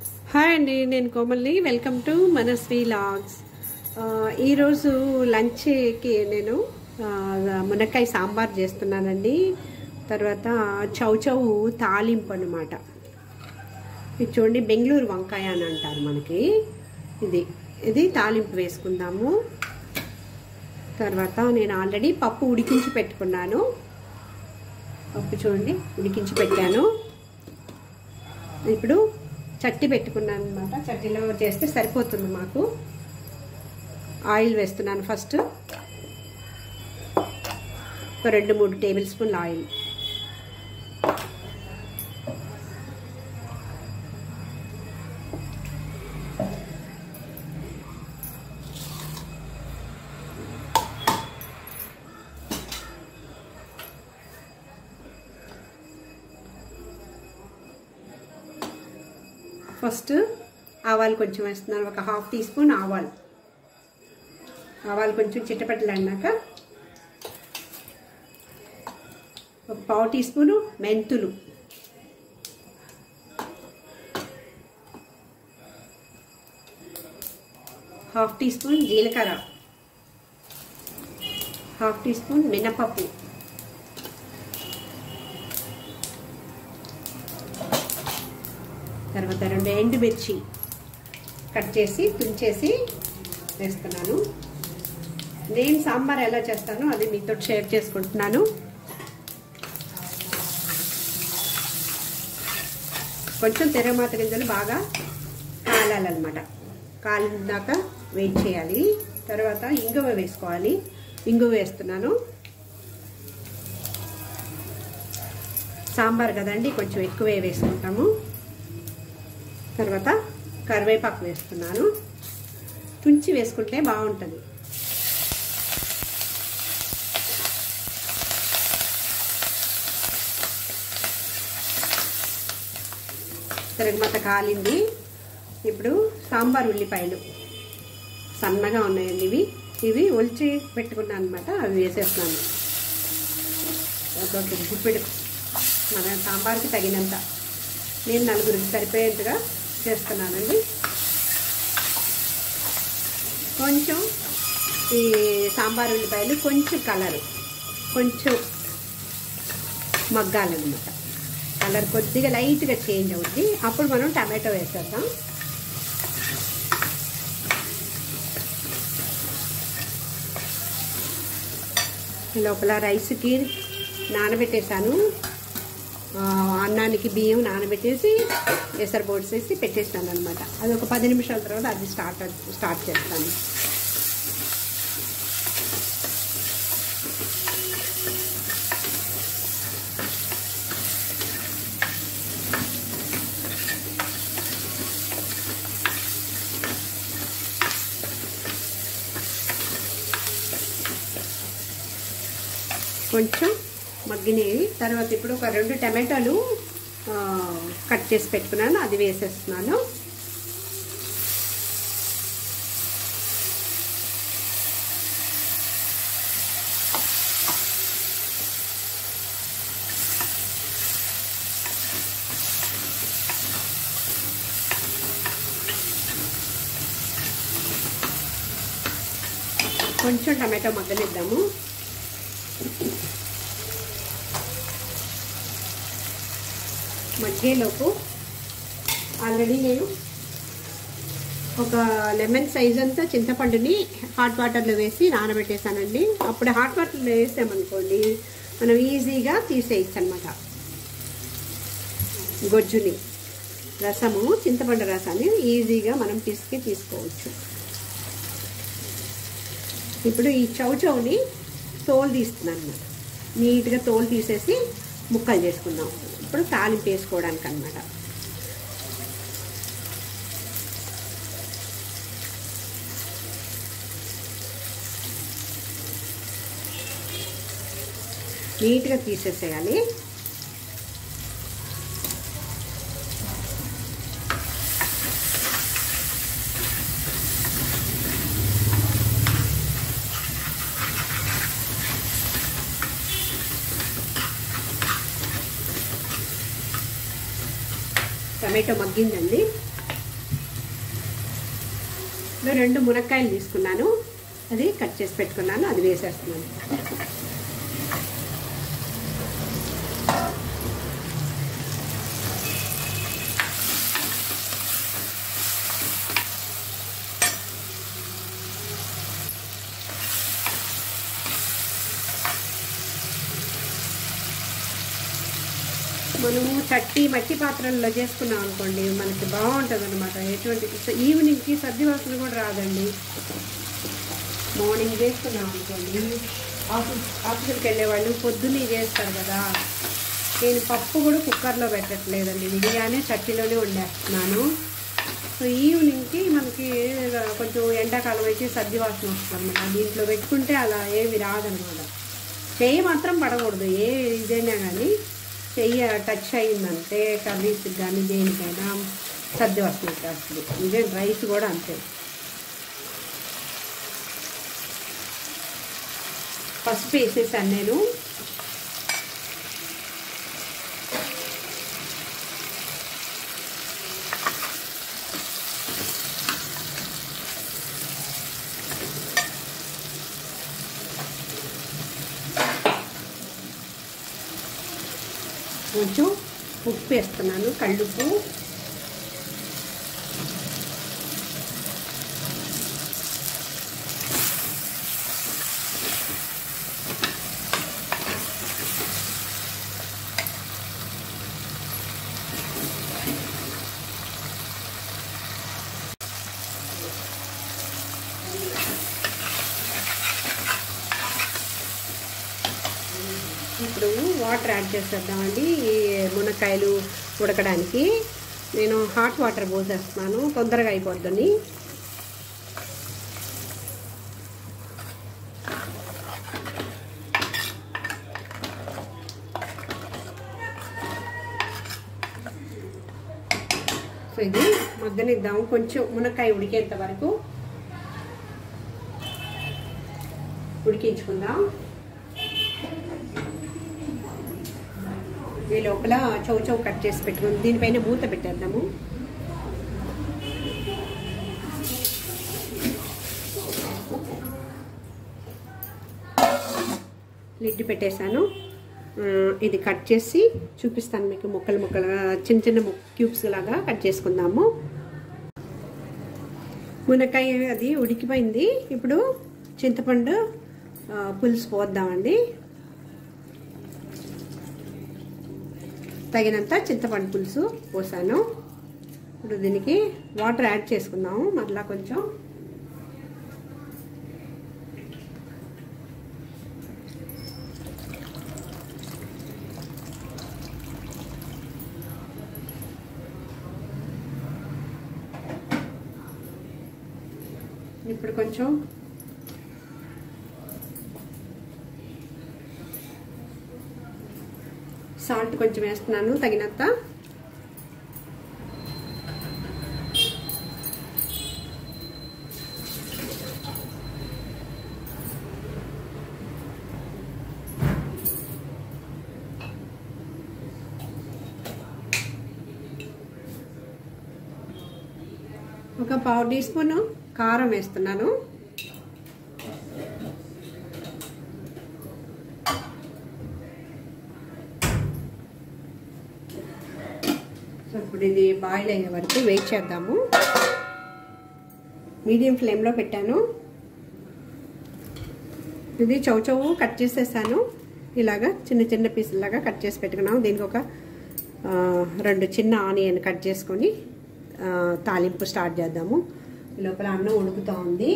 hi అండి నేను కోమల్ని వెల్కమ్ టు మనస్వి లాగ్స్ ఆ, ఈరోజు లంచ్కి నేను ఆ, మునక్కాయ సాంబార్ చేస్తున్నానండి తర్వాత చౌచౌ తాలింపు అనమాట ఇది చూడండి బెంగళూరు వంకాయ అని అంటారు మనకి ఇది ఇది తాలింపు వేసుకుందాము తర్వాత నేను ఆల్రెడీ పప్పు ఉడికించి పెట్టుకున్నాను పప్పు చూడండి ఉడికించి పెట్టాను ఇప్పుడు చట్టి పెట్టుకున్నాను అనమాట చట్టీలో చేస్తే సరిపోతుంది మాకు ఆయిల్ వేస్తున్నాను ఫస్ట్ ఒక రెండు మూడు టేబుల్ స్పూన్ల ఆయిల్ ఫస్ట్ ఆవాలు కొంచెం వేస్తున్నాను ఒక హాఫ్ టీ స్పూన్ ఆవాలు ఆవాలు కొంచెం చిట్టపట్టలాడినాక ఒక పావు టీ స్పూను మెంతులు హాఫ్ టీ స్పూన్ జీలకర్ర హాఫ్ టీ స్పూన్ మినపప్పు తర్వాత రెండు ఎండుమిర్చి కట్ చేసి తుంచేసి వేస్తున్నాను నేను సాంబార్ ఎలా చేస్తానో అది మీతో షేర్ చేసుకుంటున్నాను కొంచెం తెరమాత గింజలు బాగా కాలాలన్నమాట కాలినాక వెయిట్ చేయాలి తర్వాత ఇంగువ వేసుకోవాలి ఇంగువ వేస్తున్నాను సాంబార్ కదండి కొంచెం ఎక్కువే వేసుకుంటాము తర్వాత కరివేపాకు వేస్తున్నాను తుంచి వేసుకుంటే బాగుంటుంది తిరగమత కాలింది ఇప్పుడు సాంబార్ ఉల్లిపాయలు సన్నగా ఉన్నాయండి ఇవి ఇవి ఒలిచి పెట్టుకున్నాను అనమాట అవి వేసేస్తున్నాను ఒక గుప్పిడు మన సాంబార్కి తగినంత నేను నలుగురికి సరిపోయేట్టుగా చేస్తున్నానండి కొంచెం ఈ సాంబార్ ఉల్లిపాయలు కొంచెం కలర్ కొంచెం మగ్గాలన్నమాట కలర్ కొద్దిగా లైట్గా చేంజ్ అవుద్ది అప్పుడు మనం టమాటో వేసేద్దాం లోపల రైస్కి నానబెట్టేశాను అన్నానికి బియ్యం నానబెట్టేసి ఎసరు వేసి పెట్టేస్తాను అనమాట అది ఒక పది నిమిషాల తర్వాత అది స్టార్ట్ స్టార్ట్ చేస్తాను కొంచెం మగ్గినవి తర్వాత ఇప్పుడు ఒక రెండు టమాటాలు కట్ చేసి పెట్టుకున్నాను అది వేసేస్తున్నాను కొంచెం టమాటో మగ్గనిద్దాము మధ్యలోపు ఆల్రెడీ నేను ఒక లెమన్ సైజ్ అంతా చింతపండుని హాట్ వాటర్లో వేసి నానబెట్టేశానండి అప్పుడు హాట్ వాటర్లో వేసామనుకోండి మనం ఈజీగా తీసేయచ్చు అనమాట గొజ్జుని రసము చింతపండు రసాన్ని ఈజీగా మనం పిసికి తీసుకోవచ్చు ఇప్పుడు ఈ చౌచౌని తోలు తీస్తున్నాను అనమాట నీట్గా తోలు తీసేసి ముక్కలు చేసుకుందాం ఇప్పుడు తాలింపు వేసుకోవడానికి అనమాట నీట్గా తీసేసేయాలి టమాటో మగ్గిందండి ఇప్పుడు రెండు మునక్కాయలు తీసుకున్నాను అది కట్ చేసి పెట్టుకున్నాను అది వేసేస్తున్నాను మనము చట్టి మట్టి పాత్రల్లో చేసుకున్నాం అనుకోండి మనకి బాగుంటుంది అనమాట ఎటువంటి ఈవినింగ్కి సర్ది వాసన కూడా రాదండి మార్నింగ్ చేసుకున్నాం అనుకోండి ఆఫీస్ ఆఫీస్కి వెళ్ళే వాళ్ళు పొద్దున్నే చేస్తారు కదా నేను పప్పు కూడా కుక్కర్లో పెట్టట్లేదండి విడిగానే చట్టిలోనే వండేస్తున్నాను సో ఈవినింగ్కి మనకి కొంచెం ఎండాకాలం అయితే సర్ది వాసన వస్తుంది అనమాట దీంట్లో పెట్టుకుంటే అలా ఏమి రాదనమాట చెయ్యి మాత్రం పడకూడదు ఏ ఇదైనా కానీ చెయ్యి టచ్ అయిందంటే కర్రీస్కి కానీ దేనికైనా సర్ది వాసన వచ్చేస్తుంది ఇదే రైస్ కూడా అంతే పసుపు వేసేసాను నేను కొంచెం ఉప్పు వేస్తున్నాను కళ్ళుప్పు ఇప్పుడు వాటర్ యాడ్ చేసేద్దామండి ఈ మునక్కాయలు ఉడకడానికి నేను హాట్ వాటర్ పోసేస్తున్నాను తొందరగా అయిపోద్దని సో ఇది మగ్గనిద్దాము కొంచెం మునక్కాయ ఉడికేంత వరకు ఉడికించుకుందాం ఈ లోపల చౌ చౌ కట్ చేసి పెట్టుకుని దీనిపైన మూత పెట్టేద్దాము లిడ్ పెట్టేశాను ఆ, ఇది కట్ చేసి చూపిస్తాను మీకు ముక్కలు ముక్కలుగా చిన్న చిన్న క్యూబ్స్ లాగా కట్ చేసుకుందాము మునక్కాయ అది ఉడికిపోయింది ఇప్పుడు చింతపండు ఆ, పులుసు పోద్దామండి తగినంత చింతపండు పులుసు పోసాను ఇప్పుడు దీనికి వాటర్ యాడ్ చేసుకుందాము మరలా కొంచెం ఇప్పుడు కొంచెం సాల్ట్ కొంచెం వేస్తున్నాను తగినంత ఒక పావు టీ స్పూన్ కారం వేస్తున్నాను సో ఇప్పుడు ఇది బాయిల్ అయ్యే వరకు వెయిట్ చేద్దాము మీడియం ఫ్లేమ్లో పెట్టాను ఇది చౌచౌ కట్ చేసేసాను ఇలాగా చిన్న చిన్న పీసులాగా కట్ చేసి పెట్టుకున్నాము దీనికి ఒక ఆ, రెండు చిన్న ఆనియన్ కట్ చేసుకొని ఆ, తాలింపు స్టార్ట్ చేద్దాము ఈ లోపల అన్నం ఉడుకుతూ ఉంది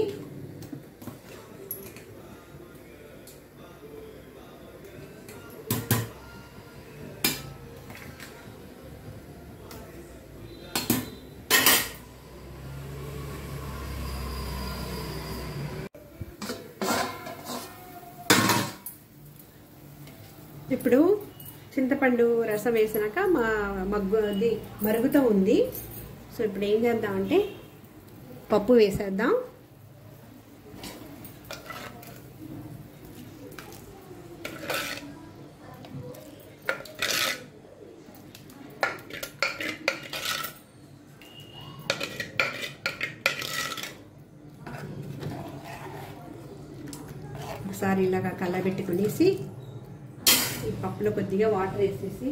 ఇప్పుడు చింతపండు రసం వేసినాక మా మగ్గు అది మరుగుతూ ఉంది సో ఇప్పుడు ఏం చేద్దామంటే పప్పు వేసేద్దాం ఇలాగా కలబెట్టుకునేసి ఈ పప్పులో కొద్దిగా వాటర్ వేసేసి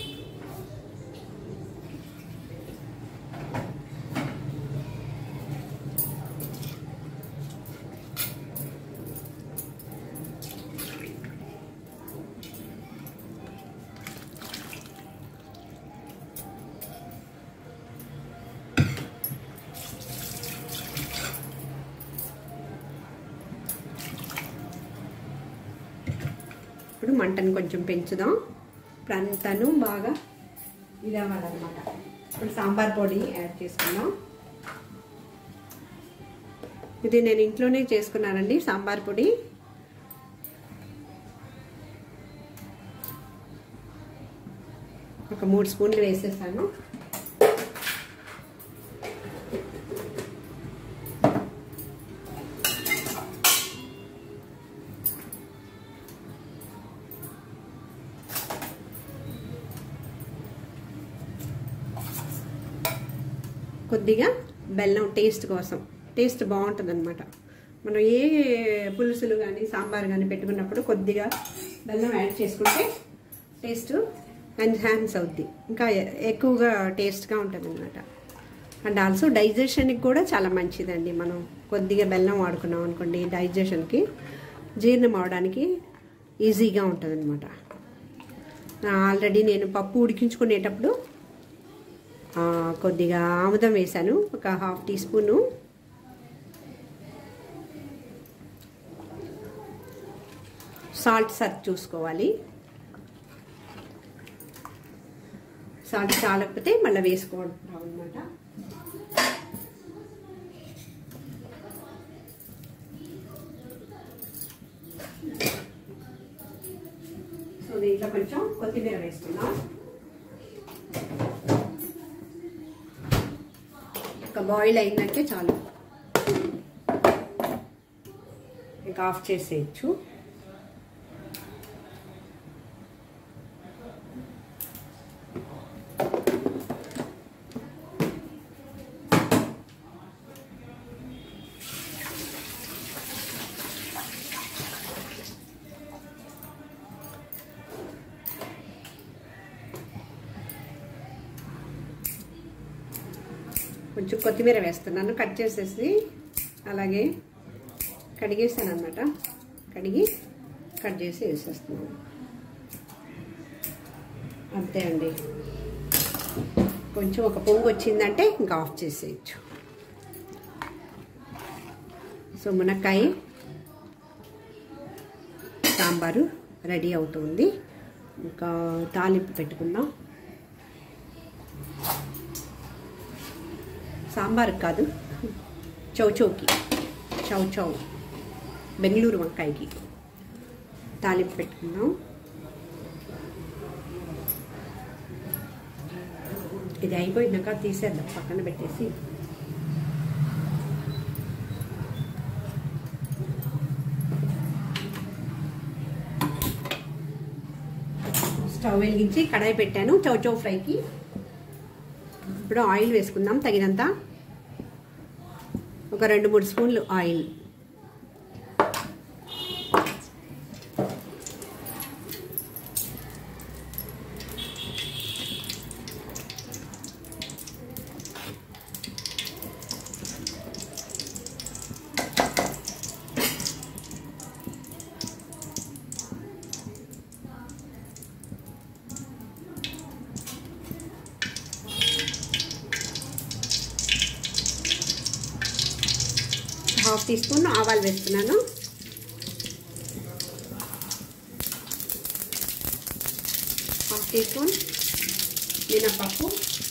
ఇప్పుడు మంటను కొంచెం పెంచుదాం ఇప్పుడు అంతాను బాగా ఇది అవ్వాలన్నమాట ఇప్పుడు సాంబార్ పొడి యాడ్ చేసుకుందాం ఇది నేను ఇంట్లోనే చేసుకున్నానండి సాంబార్ పొడి ఒక మూడు స్పూన్లు వేసేసాను కొద్దిగా బెల్లం టేస్ట్ కోసం టేస్ట్ బాగుంటుంది అనమాట మనం ఏ పులుసులు కానీ సాంబార్ కానీ పెట్టుకున్నప్పుడు కొద్దిగా బెల్లం యాడ్ చేసుకుంటే టేస్ట్ ఎన్హాన్స్ అవుద్ది ఇంకా ఎక్కువగా టేస్ట్గా ఉంటుంది అనమాట అండ్ ఆల్సో డైజెషన్కి కూడా చాలా మంచిదండి మనం కొద్దిగా బెల్లం వాడుకున్నాం అనుకోండి డైజెషన్కి జీర్ణం అవడానికి ఈజీగా ఉంటుంది అనమాట ఆల్రెడీ నేను పప్పు ఉడికించుకునేటప్పుడు కొద్దిగా ఆముదం వేసాను ఒక హాఫ్ టీ స్పూను సాల్ట్ సర్చ్ చూసుకోవాలి సాల్ట్ చాలకపోతే మళ్ళీ వేసుకోవడం అనమాట సో దీంట్లో కొంచెం కొత్తిమీర వేసుకుందాం ఒక బాయిల్ అయిందంటే చాలు ఇంకా ఆఫ్ చేసేయచ్చు కొంచెం కొత్తిమీర వేస్తున్నాను కట్ చేసేసి అలాగే కడిగేసాను అనమాట కడిగి కట్ చేసి వేసేస్తున్నాను అంతే అండి కొంచెం ఒక పొంగు వచ్చిందంటే ఇంకా ఆఫ్ చేసేయచ్చు సో మునక్కాయ సాంబారు రెడీ అవుతుంది ఇంకా తాలింపు పెట్టుకుందాం సాంబార్ కాదు చౌచౌకి చౌ చౌ బెంగళూరు వంకాయకి తాలింపు పెట్టుకుందాం ఇది అయిపోయినాక తీసేద్దాం పక్కన పెట్టేసి స్టవ్ వెలిగించి కడాయి పెట్టాను చౌచౌ ఫ్రైకి ఇప్పుడు ఆయిల్ వేసుకుందాం తగినంత ఒక రెండు మూడు స్పూన్లు ఆయిల్ హాఫ్ టీ స్పూన్ ఆవాలు వేస్తున్నాను హాఫ్ టీ స్పూన్ మినపప్పు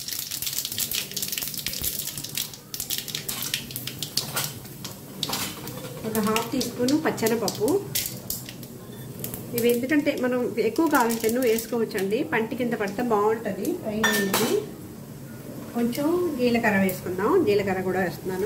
ఒక హాఫ్ టీ స్పూన్ పచ్చనపప్పు ఇవి ఎందుకంటే మనం ఎక్కువ కావాలంటే వేసుకోవచ్చండి పంటి కింద పడితే బాగుంటుంది ఫ్రై అనేది కొంచెం జీలకర్ర వేసుకుందాం జీలకర్ర కూడా వేస్తున్నాను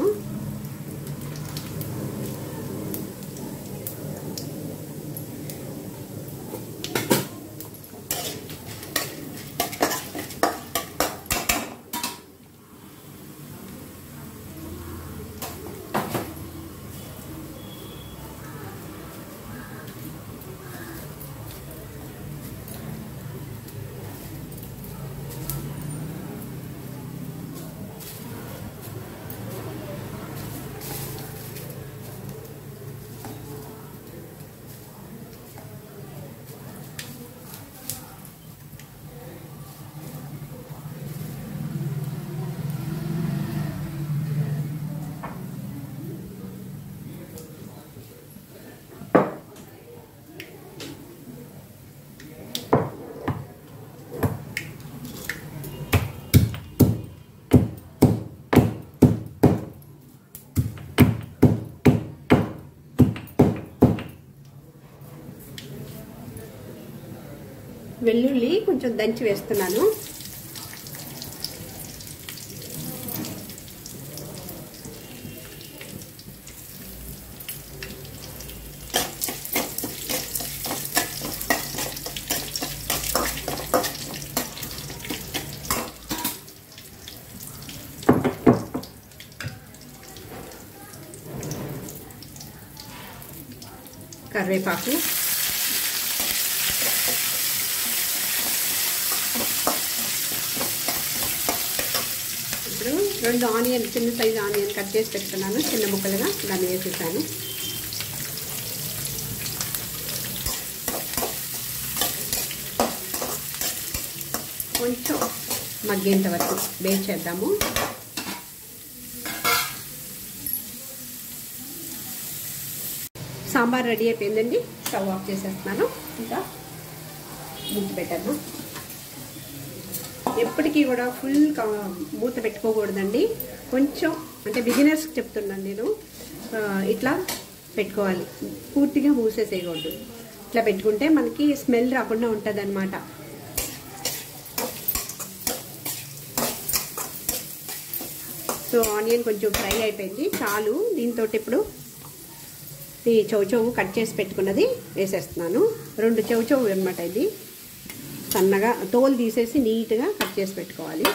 వెల్లుల్లి కొంచెం దంచి వేస్తున్నాను కరివేపాకు ఇప్పుడు రెండు ఆనియన్ చిన్న సైజు ఆనియన్ కట్ చేసి పెట్టుకున్నాను చిన్న ముక్కలుగా దాన్ని వేసేసాను కొంచెం మగ్గేంత వరకు బేక్ చేద్దాము సాంబార్ రెడీ అయిపోయిందండి స్టవ్ ఆఫ్ చేసేస్తున్నాను ఇంకా మూత పెట్టాను ఎప్పటికీ కూడా ఫుల్ మూత పెట్టుకోకూడదండి కొంచెం అంటే బిగినర్స్కి చెప్తున్నాను నేను ఇట్లా పెట్టుకోవాలి పూర్తిగా మూసేసేయకూడదు ఇట్లా పెట్టుకుంటే మనకి స్మెల్ రాకుండా ఉంటుంది అనమాట సో ఆనియన్ కొంచెం ఫ్రై అయిపోయింది చాలు దీంతో ఇప్పుడు ఈ చౌచౌ కట్ చేసి పెట్టుకున్నది వేసేస్తున్నాను రెండు చౌచౌ అనమాట ఇది సన్నగా తోలు తీసేసి నీట్గా కట్ చేసి పెట్టుకోవాలి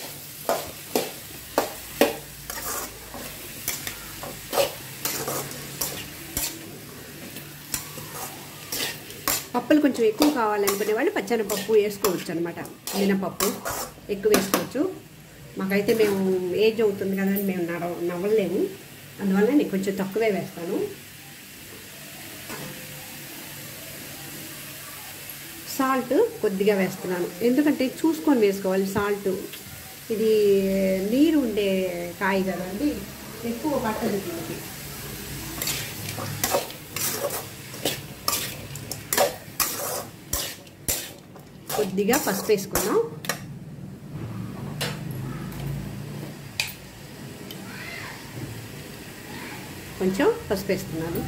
పప్పులు కొంచెం ఎక్కువ కావాలనుకునే వాళ్ళు పచ్చనపప్పు వేసుకోవచ్చు అనమాట మినపప్పు ఎక్కువ వేసుకోవచ్చు మాకైతే మేము ఏజ్ అవుతుంది కదండి మేము నడవ నవ్వలేము అందువల్ల నేను కొంచెం తక్కువే వేస్తాను సాల్ట్ కొద్దిగా వేస్తున్నాను ఎందుకంటే చూసుకొని వేసుకోవాలి సాల్ట్ ఇది నీరు ఉండే కాయ కదండి ఎక్కువ పట్టదు దీనికి కొద్దిగా పసుపు వేసుకున్నాం కొంచెం పసుపు వేస్తున్నాను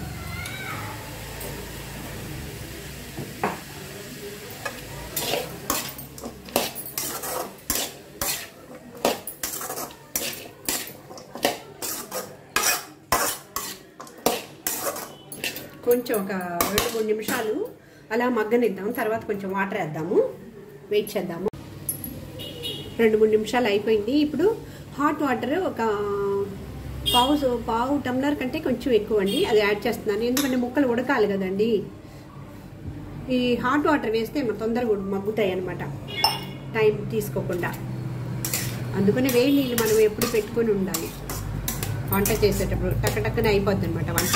కొంచెం ఒక రెండు మూడు నిమిషాలు అలా మగ్గనిద్దాం తర్వాత కొంచెం వాటర్ వేద్దాము వెయిట్ చేద్దాము రెండు మూడు నిమిషాలు అయిపోయింది ఇప్పుడు హాట్ వాటర్ ఒక పావు పావు టమ్లర్ కంటే కొంచెం ఎక్కువ అండి అది యాడ్ చేస్తున్నాను ఎందుకంటే ముక్కలు ఉడకాలి కదండి ఈ హాట్ వాటర్ వేస్తే మన తొందరగా మగ్గుతాయి అనమాట టైం తీసుకోకుండా అందుకని వేడి నీళ్ళు మనం ఎప్పుడు పెట్టుకొని ఉండాలి వంట చేసేటప్పుడు టక్క టక్కన అయిపోద్ది అనమాట వంట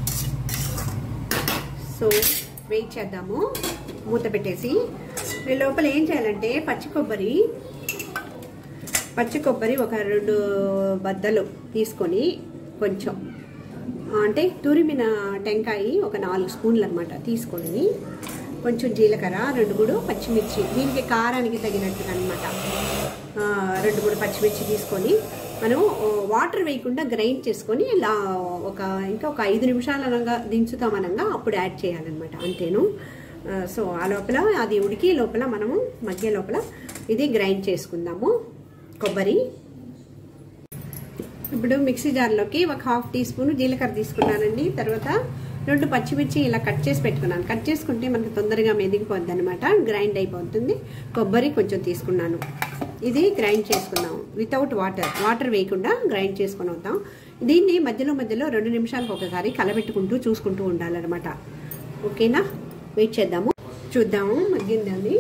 సో వెయిట్ చేద్దాము మూత పెట్టేసి ఈ లోపల ఏం చేయాలంటే పచ్చి కొబ్బరి పచ్చి కొబ్బరి ఒక రెండు బద్దలు తీసుకొని కొంచెం అంటే తురిమిన టెంకాయ ఒక నాలుగు స్పూన్లు అనమాట తీసుకొని కొంచెం జీలకర్ర రెండు మూడు పచ్చిమిర్చి దీనికి కారానికి తగినట్టుగా అనమాట రెండు మూడు పచ్చిమిర్చి తీసుకొని మనం వాటర్ వేయకుండా గ్రైండ్ చేసుకొని ఇలా ఒక ఇంకా ఒక ఐదు నిమిషాలు అనగా దించుతామనగా అప్పుడు యాడ్ చేయాలన్నమాట అంతేను సో ఆ లోపల అది ఉడికి లోపల మనము మధ్య లోపల ఇది గ్రైండ్ చేసుకుందాము కొబ్బరి ఇప్పుడు మిక్సీ జార్లోకి ఒక హాఫ్ టీ స్పూన్ జీలకర్ర తీసుకున్నానండి తర్వాత రెండు పచ్చిమిర్చి ఇలా కట్ చేసి పెట్టుకున్నాను కట్ చేసుకుంటే మనకు తొందరగా మెదిగిపోద్ది అనమాట గ్రైండ్ అయిపోతుంది కొబ్బరి కొంచెం తీసుకున్నాను ఇది గ్రైండ్ చేసుకుందాం వితౌట్ వాటర్ వాటర్ వేయకుండా గ్రైండ్ చేసుకుని వద్దాం దీన్ని మధ్యలో మధ్యలో రెండు నిమిషాలకు ఒకసారి కలబెట్టుకుంటూ చూసుకుంటూ ఉండాలన్నమాట ఓకేనా వెయిట్ చేద్దాము చూద్దాము మగ్గిందండి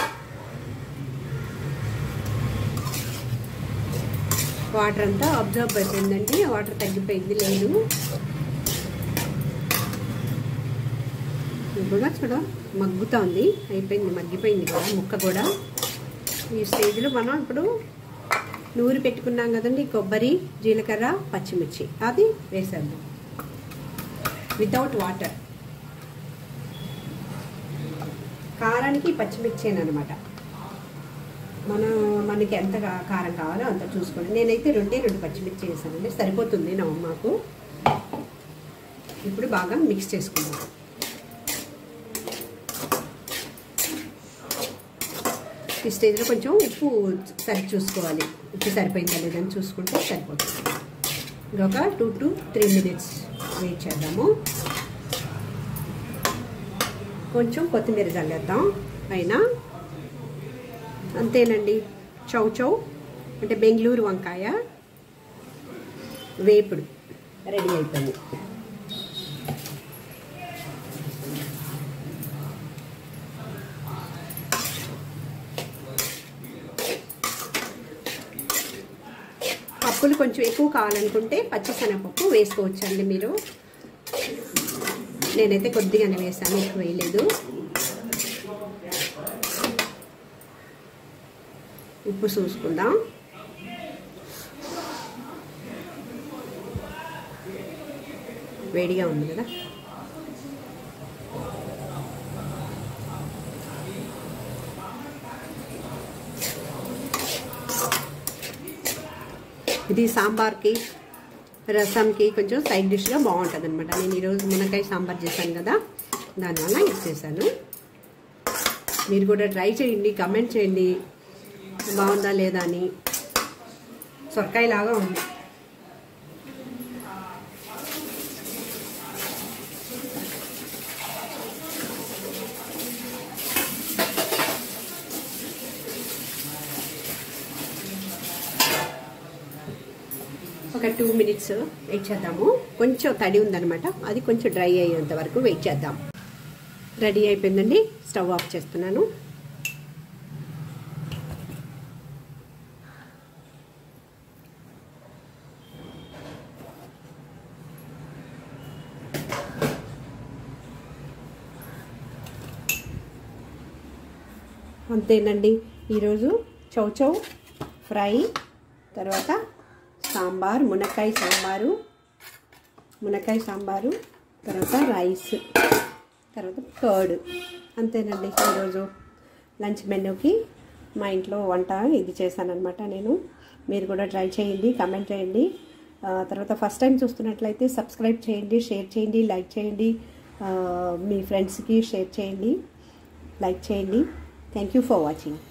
వాటర్ అంతా అబ్జర్వ్ అయిపోయిందండి వాటర్ తగ్గిపోయింది లేదు కూడా చూడ మగ్గుతా ఉంది అయిపోయింది మగ్గిపోయింది కూడా ముక్క కూడా ఈ స్టేజ్లో మనం ఇప్పుడు నూరి పెట్టుకున్నాం కదండి కొబ్బరి జీలకర్ర పచ్చిమిర్చి అది వేసేద్దాం వితౌట్ వాటర్ కారానికి పచ్చిమిర్చేనమాట మన మనకి ఎంత కారం కావాలో అంత చూసుకోండి నేనైతే రెండే రెండు పచ్చిమిర్చి వేసానండి సరిపోతుంది నా మాకు ఇప్పుడు బాగా మిక్స్ చేసుకుందాం ఈ స్టేజ్లో కొంచెం ఉప్పు సరి చూసుకోవాలి ఉప్పు సరిపోయిందా లేదని చూసుకుంటే సరిపోతుంది ఇంకొక two to three minutes wait చేద్దాము కొంచెం కొత్తిమీర చల్లేద్దాం పైన అంతేనండి చౌ చౌ అంటే బెంగళూరు వంకాయ వేపుడు రెడీ అయిపోయింది పప్పులు కొంచెం ఎక్కువ కావాలనుకుంటే పచ్చిశనగపప్పు వేసుకోవచ్చండి మీరు నేనైతే కొద్దిగానే వేసాను ఎక్కువ వేయలేదు ఉప్పు చూసుకుందాం వేడిగా ఉంది కదా ఇది సాంబార్కి రసంకి కొంచెం సైడ్ డిష్గా బాగుంటుంది అనమాట నేను ఈరోజు మునక్కాయ సాంబార్ చేశాను కదా దానివల్ల ఇది చేశాను మీరు కూడా ట్రై చేయండి కమెంట్ చేయండి బాగుందా లేదా అని సొరకాయ లాగా ఉంది ఒక టూ మినిట్స్ వెయిట్ చేద్దాము కొంచెం తడి ఉందనమాట అది కొంచెం డ్రై అయ్యేంత వరకు వెయిట్ చేద్దాం రెడీ అయిపోయిందండి స్టవ్ ఆఫ్ చేస్తున్నాను అంతేనండి ఈరోజు చౌచౌ ఫ్రై తర్వాత సాంబార్ మునక్కాయ సాంబారు మునక్కాయ సాంబారు తర్వాత రైస్ తర్వాత కర్డ్ అంతేనండి ఈరోజు లంచ్ మెనూకి మా ఇంట్లో వంట ఇది చేశానమాట నేను మీరు కూడా ట్రై చేయండి కమెంట్ చేయండి తర్వాత ఫస్ట్ టైం చూస్తున్నట్లయితే సబ్స్క్రైబ్ చేయండి షేర్ చేయండి లైక్ చేయండి మీ ఫ్రెండ్స్కి షేర్ చేయండి లైక్ చేయండి థ్యాంక్ యూ ఫర్ వాచింగ్